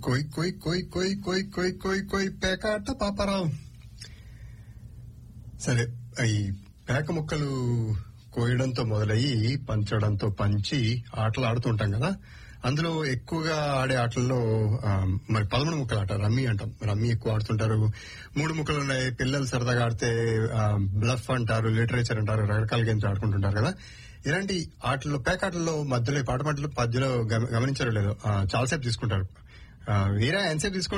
కొయ్ కొయ్ కొయ్ కొయ్ కొయ్ కొయ్ కొయ్ కొయ్ పేకాట పాపరావు సరే ఈ పేక ముక్కలు కోయడంతో మొదలయ్యి పంచడంతో పంచి ఆటలు ఆడుతుంటాం కదా అందులో ఎక్కువగా ఆడే ఆటల్లో ఆ, మరి పదమూడు ముక్కలు ఆట రమ్మీ అంటాం రమ్మీ ఎక్కువ ఆడుతుంటారు మూడు ముక్కలు ఉన్నాయి పిల్లలు సరదాగా ఆడితే బ్లఫ్ అంటారు లిటరేచర్ అంటారు రకరకాల గేమ్స్ ఆడుకుంటుంటారు కదా ఇలాంటి ఆటల్లో పేకాటల్లో మధ్యలో ఈ పాట మధ్యలో మధ్యలో గమ- గమనించారో లేదో ఆ, చాలాసేపు తీసుకుంటారు ఆ, వీరా ఎంతసేపు తీసుకుంటారు